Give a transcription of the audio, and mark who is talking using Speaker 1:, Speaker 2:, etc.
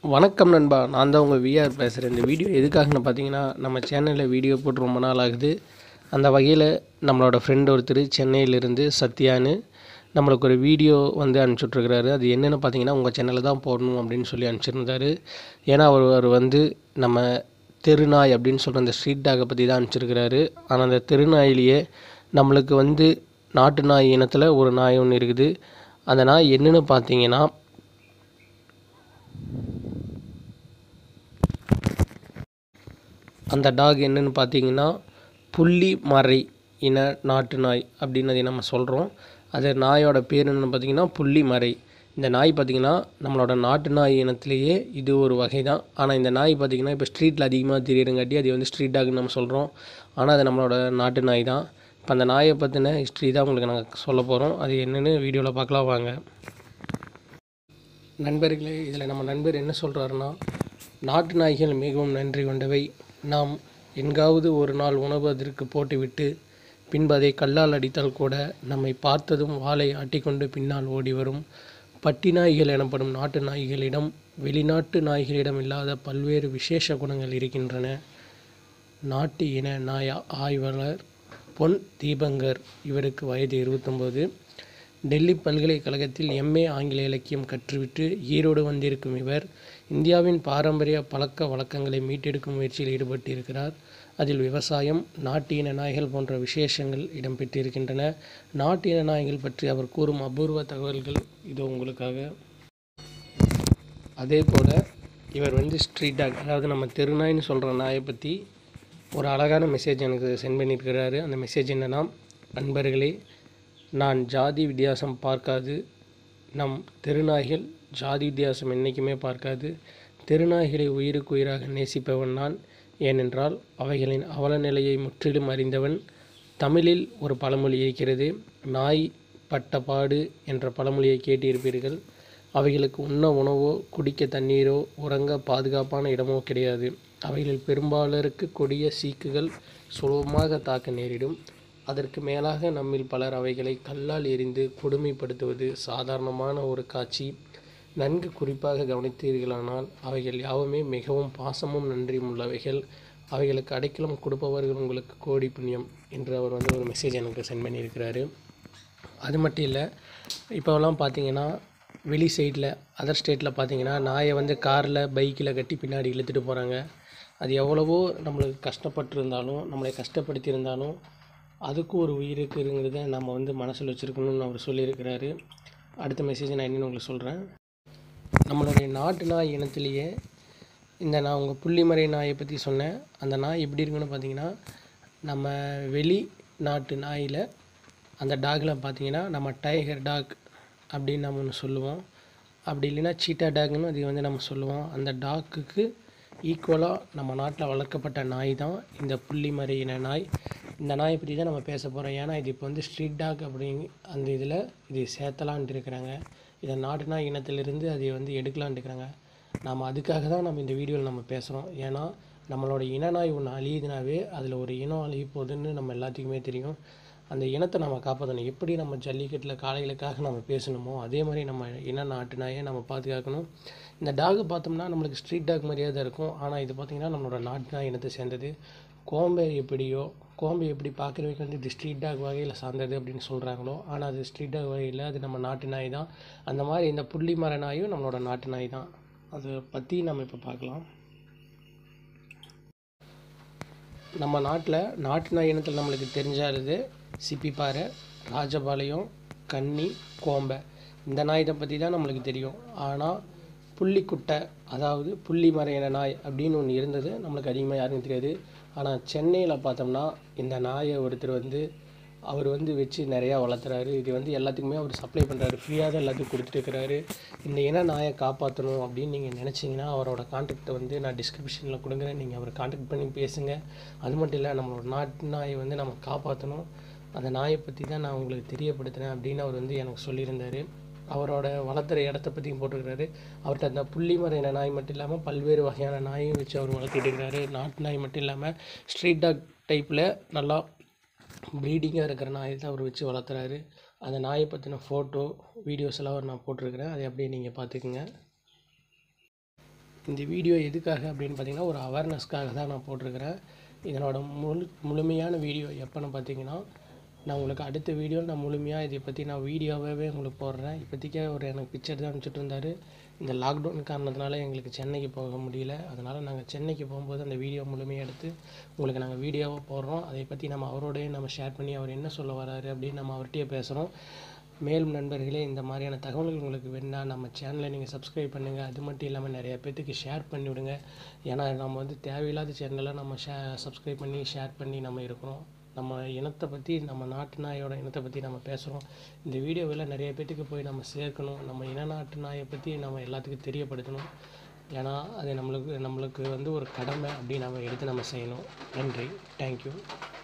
Speaker 1: வணக்கம் நண்பா நான் தான் உங்கள் விஆர் பேசுகிறேன் இந்த வீடியோ எதுக்காகன்னு பார்த்தீங்கன்னா நம்ம சேனலில் வீடியோ போட்டு ரொம்ப நாள் ஆகுது அந்த வகையில் நம்மளோட ஃப்ரெண்ட் ஒருத்தர் சென்னையிலேருந்து சத்யான்னு நம்மளுக்கு ஒரு வீடியோ வந்து அனுப்பிச்சுட்ருக்கிறாரு அது என்னென்னு பார்த்தீங்கன்னா உங்கள் சேனலில் தான் போடணும் அப்படின்னு சொல்லி அனுப்பிச்சிருந்தாரு ஏன்னா அவர் அவர் வந்து நம்ம தெருநாய் அப்படின்னு சொல்கிற அந்த ஸ்ட்ரீட் டாகை பற்றி தான் அனுப்பிச்சிருக்கிறாரு ஆனால் அந்த தெருநாயிலேயே நம்மளுக்கு வந்து நாட்டு நாய் இனத்தில் ஒரு நாய் ஒன்று இருக்குது அந்த நாய் என்னென்னு பார்த்தீங்கன்னா அந்த டாக் என்னன்னு பார்த்தீங்கன்னா புள்ளி மறை இன நாட்டு நாய் அப்படின்னு அதை நம்ம சொல்கிறோம் அது நாயோட பேர் என்னென்னு பார்த்தீங்கன்னா புள்ளி மறை இந்த நாய் பார்த்திங்கன்னா நம்மளோட நாட்டு நாய் இனத்திலேயே இது ஒரு வகை தான் ஆனால் இந்த நாய் பார்த்திங்கன்னா இப்போ ஸ்ட்ரீட்டில் அதிகமாக தெரியுறங்காட்டி அது வந்து ஸ்ட்ரீட் டாக்னு நம்ம சொல்கிறோம் ஆனால் அது நம்மளோட நாட்டு நாய் தான் இப்போ அந்த நாயை பற்றின ஹிஸ்ட்ரி தான் உங்களுக்கு நாங்கள் சொல்ல போகிறோம் அது என்னென்னு வீடியோவில் பார்க்கலாம் வாங்க நண்பர்களே இதில் நம்ம நண்பர் என்ன சொல்கிறாருன்னா நாட்டு நாய்கள் மிகவும் நன்றி கொண்டவை நாம் எங்காவது ஒரு நாள் உணவு அதற்கு போட்டுவிட்டு பின்பு அதை கல்லால் அடித்தால் கூட நம்மை பார்த்ததும் வாளை ஆட்டிக்கொண்டு பின்னால் ஓடி வரும் பட்டி நாய்கள் எனப்படும் நாட்டு நாய்களிடம் வெளிநாட்டு நாய்களிடம் இல்லாத பல்வேறு விசேஷ குணங்கள் இருக்கின்றன நாட்டு இன நாய் ஆய்வாளர் பொன் தீபங்கர் இவருக்கு வயது இருபத்தொம்போது டெல்லி பல்கலைக்கழகத்தில் எம்ஏ ஆங்கில இலக்கியம் கற்றுவிட்டு ஈரோடு வந்திருக்கும் இவர் இந்தியாவின் பாரம்பரிய பழக்க வழக்கங்களை மீட்டெடுக்கும் முயற்சியில் ஈடுபட்டிருக்கிறார் அதில் விவசாயம் நாட்டு இன நாய்கள் போன்ற விசேஷங்கள் இடம்பெற்றிருக்கின்றன நாட்டு இன நாய்கள் பற்றி அவர் கூறும் அபூர்வ தகவல்கள் இதோ உங்களுக்காக அதே போல் இவர் வந்து ஸ்ட்ரீட் டாக் அதாவது நம்ம தெருநாய்னு சொல்கிற நாயை பற்றி ஒரு அழகான மெசேஜ் எனக்கு சென்ட் பண்ணியிருக்கிறாரு அந்த மெசேஜ் என்னென்னா நண்பர்களே நான் ஜாதி வித்தியாசம் பார்க்காது நம் தெருநாய்கள் ஜாதி வித்தியாசம் என்றைக்குமே பார்க்காது தெருநாய்களை உயிருக்கு உயிராக நேசிப்பவன் நான் ஏனென்றால் அவைகளின் அவல நிலையை முற்றிலும் அறிந்தவன் தமிழில் ஒரு பழமொழி இருக்கிறது நாய் பட்ட பாடு என்ற பழமொழியை கேட்டிருப்பீர்கள் அவைகளுக்கு உண்ண உணவோ குடிக்க தண்ணீரோ உறங்க பாதுகாப்பான இடமோ கிடையாது அவைகளில் பெரும்பாலருக்கு கொடிய சீக்குகள் சுலபமாக தாக்க நேரிடும் அதற்கு மேலாக நம்மில் பலர் அவைகளை கல்லால் எறிந்து கொடுமைப்படுத்துவது சாதாரணமான ஒரு காட்சி நன்கு குறிப்பாக கவனித்தீர்களானால் அவைகள் யாவுமே மிகவும் பாசமும் நன்றியும் உள்ளவைகள் அவைகளுக்கு அடைக்கலம் கொடுப்பவர்கள் உங்களுக்கு கோடி புண்ணியம் என்று அவர் வந்து ஒரு மெசேஜ் எனக்கு சென்ட் பண்ணியிருக்கிறாரு அது மட்டும் இல்லை இப்போலாம் பார்த்தீங்கன்னா வெளி சைடில் அதர் ஸ்டேட்டில் பார்த்தீங்கன்னா நாயை வந்து காரில் பைக்கில் கட்டி பின்னாடி இழுத்துட்டு போகிறாங்க அது எவ்வளவோ நம்மளுக்கு கஷ்டப்பட்டிருந்தாலும் நம்மளை கஷ்டப்படுத்தியிருந்தாலும் அதுக்கும் ஒரு உயிர் இருக்குங்கிறத நம்ம வந்து மனசில் வச்சுருக்கணும்னு அவர் சொல்லியிருக்கிறாரு அடுத்த மெசேஜ் நான் என்னென்னு உங்களுக்கு சொல்கிறேன் நம்மளுடைய நாட்டு நாய் இனத்திலேயே இந்த நான் உங்கள் புள்ளிமறை நாயை பற்றி சொன்னேன் அந்த நாய் எப்படி இருக்குன்னு பார்த்தீங்கன்னா நம்ம வெளி நாட்டு நாயில் அந்த டாகில் பார்த்தீங்கன்னா நம்ம டைகர் டாக் அப்படின்னு நம்ம ஒன்று சொல்லுவோம் அப்படி இல்லைன்னா சீட்டா டாக்னு அது வந்து நம்ம சொல்லுவோம் அந்த டாக்குக்கு ஈக்குவலாக நம்ம நாட்டில் வளர்க்கப்பட்ட நாய் தான் இந்த புள்ளிமறை இன நாய் இந்த நாயை பற்றி தான் நம்ம பேச போகிறோம் ஏன்னா இது இப்போ வந்து ஸ்ட்ரீட் டாக் அப்படிங்க அந்த இதில் இது சேர்த்தலான்ட்டு இருக்கிறாங்க இதை நாட்டு நாய் இனத்திலிருந்து அதை வந்து எடுக்கலான்ட்டு இருக்கிறாங்க நாம் அதுக்காக தான் நம்ம இந்த வீடியோவில் நம்ம பேசுகிறோம் ஏன்னா நம்மளோட இன நாய் ஒன்று அழியுதுனாவே அதில் ஒரு இனம் அழிய போகுதுன்னு நம்ம எல்லாத்துக்குமே தெரியும் அந்த இனத்தை நம்ம காப்பாற்றணும் எப்படி நம்ம ஜல்லிக்கட்டில் காளைகளுக்காக நம்ம பேசணுமோ அதே மாதிரி நம்ம இன நாட்டு நாயை நம்ம பாதுகாக்கணும் இந்த டாகை பார்த்தோம்னா நம்மளுக்கு ஸ்ட்ரீட் டாக் மாதிரியே தான் இருக்கும் ஆனால் இது பார்த்திங்கன்னா நம்மளோட நாட்டு நாய் இனத்தை சேர்ந்தது கோம்பை எப்படியோ கோம்பை எப்படி பார்க்குறவைக்கு வந்து இது ஸ்ட்ரீட் டாக் வகையில் சார்ந்தது அப்படின்னு சொல்கிறாங்களோ ஆனால் அது ஸ்ட்ரீட் டாக் வகையில் அது நம்ம நாட்டு நாய் தான் அந்த மாதிரி இந்த புள்ளி மர நாயும் நம்மளோட நாட்டு நாய் தான் அதை பற்றி நம்ம இப்போ பார்க்கலாம் நம்ம நாட்டில் நாட்டு நாய் இனத்தில் நம்மளுக்கு தெரிஞ்சாலுது சிப்பிப்பாறை ராஜபாளையம் கன்னி கோம்பை இந்த நாய் இதை பற்றி தான் நம்மளுக்கு தெரியும் ஆனால் புள்ளிக்குட்டை அதாவது புள்ளி மறையின நாய் அப்படின்னு ஒன்று இருந்தது நம்மளுக்கு அதிகமாக யாருக்கும் தெரியாது ஆனால் சென்னையில் பார்த்தோம்னா இந்த நாயை ஒருத்தர் வந்து அவர் வந்து வச்சு நிறையா வளர்த்துறாரு இது வந்து எல்லாத்துக்குமே அவர் சப்ளை பண்ணுறாரு ஃப்ரீயாக தான் எல்லாத்துக்கும் கொடுத்துட்டுருக்கிறாரு இந்த இன நாயை காப்பாற்றணும் அப்படின்னு நீங்கள் நினச்சிங்கன்னா அவரோட கான்டாக்டை வந்து நான் டிஸ்கிரிப்ஷனில் கொடுக்குறேன் நீங்கள் அவரை கான்டாக்ட் பண்ணி பேசுங்க அது மட்டும் இல்லை நம்மளோட நாட்டு நாயை வந்து நம்ம காப்பாற்றணும் அந்த நாயை பற்றி தான் நான் உங்களுக்கு தெரியப்படுத்துகிறேன் அப்படின்னு அவர் வந்து எனக்கு சொல்லியிருந்தார் அவரோட வளர்த்துற இடத்த பற்றியும் போட்டிருக்கிறாரு அவர்கிட்ட அந்த புள்ளிமர இன நாய் மட்டும் இல்லாமல் பல்வேறு வகையான நாயும் வச்சு அவர் வளர்த்திட்டு இருக்கிறாரு நாட்டு நாய் மட்டும் இல்லாமல் ஸ்ட்ரீட் டாக் டைப்பில் நல்லா ப்ரீடிங்காக இருக்கிற நாயை தான் அவர் வச்சு வளர்த்துறாரு அந்த நாயை பற்றின ஃபோட்டோ வீடியோஸ் எல்லாம் அவர் நான் போட்டிருக்கிறேன் அதை அப்படியே நீங்கள் பார்த்துக்குங்க இந்த வீடியோ எதுக்காக அப்படின்னு பார்த்தீங்கன்னா ஒரு அவேர்னஸ்க்காக தான் நான் போட்டிருக்கிறேன் இதனோட முழு முழுமையான வீடியோ எப்போன்னு பார்த்தீங்கன்னா நான் உங்களுக்கு அடுத்த வீடியோ நான் முழுமையாக இதை பற்றி நான் வீடியோவாகவே உங்களுக்கு போடுறேன் இப்போதைக்கு ஒரு எனக்கு பிக்சர் தான் அனுப்பிச்சிட்டு இருந்தார் இந்த லாக்டவுன் காரணத்தினால எங்களுக்கு சென்னைக்கு போக முடியல அதனால் நாங்கள் சென்னைக்கு போகும்போது அந்த வீடியோ முழுமையாக எடுத்து உங்களுக்கு நாங்கள் வீடியோவாக போடுறோம் அதை பற்றி நம்ம அவரோடய நம்ம ஷேர் பண்ணி அவர் என்ன சொல்ல வராரு அப்படின்னு நம்ம அவர்கிட்டயே பேசுகிறோம் மேலும் நண்பர்களே இந்த மாதிரியான தகவல்கள் உங்களுக்கு வேணா நம்ம சேனலை நீங்கள் சப்ஸ்கிரைப் பண்ணுங்கள் அது மட்டும் இல்லாமல் நிறைய பேர்த்துக்கு ஷேர் பண்ணி விடுங்க ஏன்னா நம்ம வந்து தேவையில்லாத சேனலை நம்ம ஷே சப்ஸ்கிரைப் பண்ணி ஷேர் பண்ணி நம்ம இருக்கிறோம் நம்ம இனத்தை பற்றி நம்ம நாட்டு நாயோட இனத்தை பற்றி நம்ம பேசுகிறோம் இந்த வீடியோவில் நிறைய பேர்த்துக்கு போய் நம்ம சேர்க்கணும் நம்ம இன நாட்டு நாயை பற்றி நம்ம எல்லாத்துக்கும் தெரியப்படுத்தணும் ஏன்னா அது நம்மளுக்கு நம்மளுக்கு வந்து ஒரு கடமை அப்படின்னு நம்ம எடுத்து நம்ம செய்யணும் நன்றி தேங்க்யூ